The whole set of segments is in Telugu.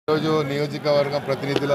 ఈరోజు నియోజకవర్గం ప్రతినిధుల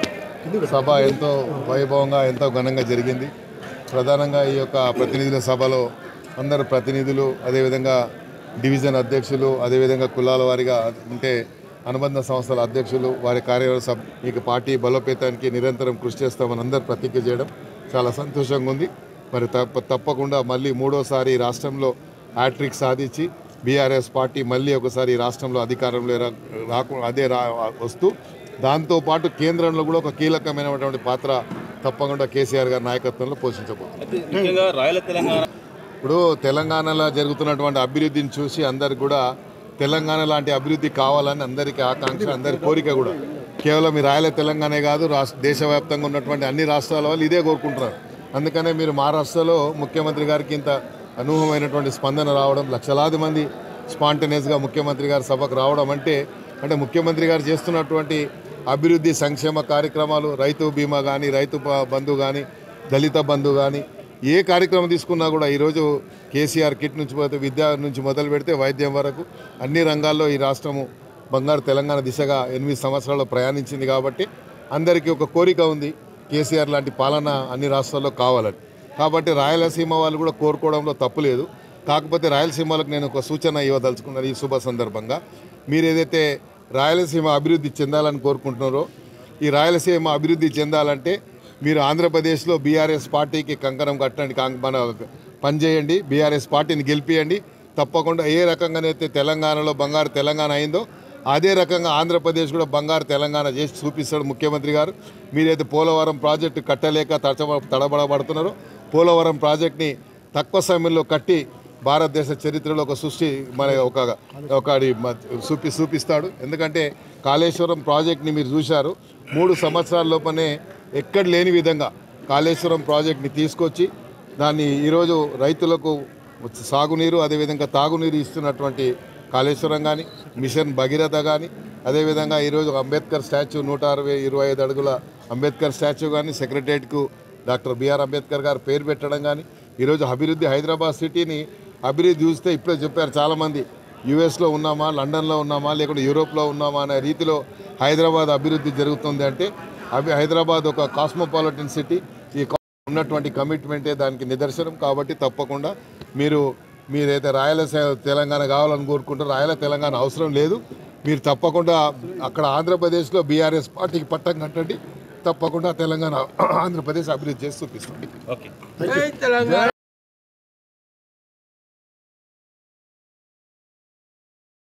సభ ఎంతో వైభవంగా ఎంతో ఘనంగా జరిగింది ప్రధానంగా ఈ యొక్క ప్రతినిధుల సభలో అందరు ప్రతినిధులు అదేవిధంగా డివిజన్ అధ్యక్షులు అదేవిధంగా కులాల వారిగా ఉంటే అనుబంధ సంస్థల అధ్యక్షులు వారి కార్యవర్గ సభ ఈ పార్టీ బలోపేతానికి నిరంతరం కృషి చేస్తామని అందరు ప్రతిజ్ఞ చేయడం చాలా సంతోషంగా ఉంది మరి తప్ప తప్పకుండా మళ్ళీ మూడోసారి ఈ రాష్ట్రంలో హ్యాట్రిక్ సాధించి బీఆర్ఎస్ పార్టీ మళ్ళీ ఒకసారి ఈ రాష్ట్రంలో అధికారంలో రా- రాకు అదే రా వస్తూ దాంతోపాటు కేంద్రంలో కూడా ఒక కీలకమైనటువంటి పాత్ర తప్పకుండా కేసీఆర్ గారి నాయకత్వంలో పోషించబోతుంది అయితే ముఖ్యంగా రాయల తెలంగాణ ఇప్పుడు తెలంగాణలో జరుగుతున్నటువంటి అభివృద్ధిని చూసి అందరికి కూడా తెలంగాణ లాంటి అభివృద్ధి కావాలని అందరికీ ఆకాంక్ష అందరి కోరిక కూడా కేవలం ఈ రాయల తెలంగాణే కాదు రాష్ట్ర దేశవ్యాప్తంగా ఉన్నటువంటి అన్ని రాష్ట్రాల వాళ్ళు ఇదే కోరుకుంటున్నారు అందుకనే మీరు మహారాష్ట్రలో ముఖ్యమంత్రి గారికి ఇంత అనూహమైనటువంటి స్పందన రావడం లక్షలాది మంది స్పాంటనేస్గా ముఖ్యమంత్రి గారి సభకు రావడం అంటే అంటే ముఖ్యమంత్రి గారు చేస్తున్నటువంటి అభివృద్ధి సంక్షేమ కార్యక్రమాలు రైతు బీమా కానీ రైతు బ- బంధు కానీ దళిత బంధు కానీ ఏ కార్యక్రమం తీసుకున్నా కూడా ఈరోజు కేసీఆర్ కిట్ నుంచి పోతే విద్య నుంచి మొదలు పెడితే వైద్యం వరకు అన్ని రంగాల్లో ఈ రాష్ట్రము బంగారు తెలంగాణ దిశగా ఎనిమిది సంవత్సరాల్లో ప్రయాణించింది కాబట్టి అందరికీ ఒక కోరిక ఉంది కేసీఆర్ లాంటి పాలన అన్ని రాష్ట్రాల్లో కావాలని కాబట్టి రాయలసీమ వాళ్ళు కూడా కోరుకోవడంలో తప్పు లేదు కాకపోతే రాయలసీమలకు నేను ఒక సూచన ఇవ్వదలుచుకున్నాను ఈ శుభ సందర్భంగా మీరు ఏదైతే రాయలసీమ అభివృద్ధి చెందాలని కోరుకుంటున్నారో ఈ రాయలసీమ అభివృద్ధి చెందాలంటే మీరు ఆంధ్రప్రదేశ్లో బీఆర్ఎస్ పార్టీకి కంకణం కట్టండి కాం- మన పనిచేయండి బీఆర్ఎస్ పార్టీని గెలిపియండి తప్పకుండా ఏ రకంగానైతే తెలంగాణలో బంగారు తెలంగాణ అయిందో అదే రకంగా ఆంధ్రప్రదేశ్ కూడా బంగారు తెలంగాణ చేసి చూపిస్తాడు ముఖ్యమంత్రి గారు మీరైతే పోలవరం ప్రాజెక్టు కట్టలేక తడబ తడబడబడుతున్నారో పోలవరం ప్రాజెక్ట్ని తక్కువ సమయంలో కట్టి భారతదేశ చరిత్రలో ఒక సృష్టి మన ఒక ఒకటి మ- చూపి చూపిస్తాడు ఎందుకంటే కాళేశ్వరం ప్రాజెక్ట్ని మీరు చూశారు మూడు సంవత్సరాల లోపనే ఎక్కడ లేని విధంగా కాళేశ్వరం ప్రాజెక్ట్ని తీసుకొచ్చి దాన్ని ఈరోజు రైతులకు సాగునీరు అదేవిధంగా తాగునీరు ఇస్తున్నటువంటి కాళేశ్వరం కానీ మిషన్ భగీరథ కానీ అదేవిధంగా ఈరోజు అంబేద్కర్ స్టాచ్యూ నూట అరవై ఇరవై ఐదు అడుగుల అంబేద్కర్ స్టాచ్యూ కానీ సెక్రటరియట్కు డాక్టర్ బిఆర్ అంబేద్కర్ గారు పేరు పెట్టడం కానీ ఈరోజు అభివృద్ధి హైదరాబాద్ సిటీని అభివృద్ధి చూస్తే ఇప్పుడే చెప్పారు చాలామంది యుఎస్లో ఉన్నామా లండన్లో ఉన్నామా లేకుంటే యూరోప్లో ఉన్నామా అనే రీతిలో హైదరాబాద్ అభివృద్ధి జరుగుతుంది అంటే అవి హైదరాబాద్ ఒక కాస్మోపాలిటన్ సిటీ ఈ కా- ఉన్నటువంటి కమిట్మెంటే దానికి నిదర్శనం కాబట్టి తప్పకుండా మీరు మీరైతే రాయలసీమ తెలంగాణ కావాలని కోరుకుంటారు రాయల తెలంగాణ అవసరం లేదు మీరు తప్పకుండా అక్కడ ఆంధ్రప్రదేశ్లో బీఆర్ఎస్ పార్టీకి పట్టం కట్టండి తప్పకుండా తెలంగాణ ఆంధ్రప్రదేశ్ అభివృద్ధి చేసి చూపిస్తుంది ఓకే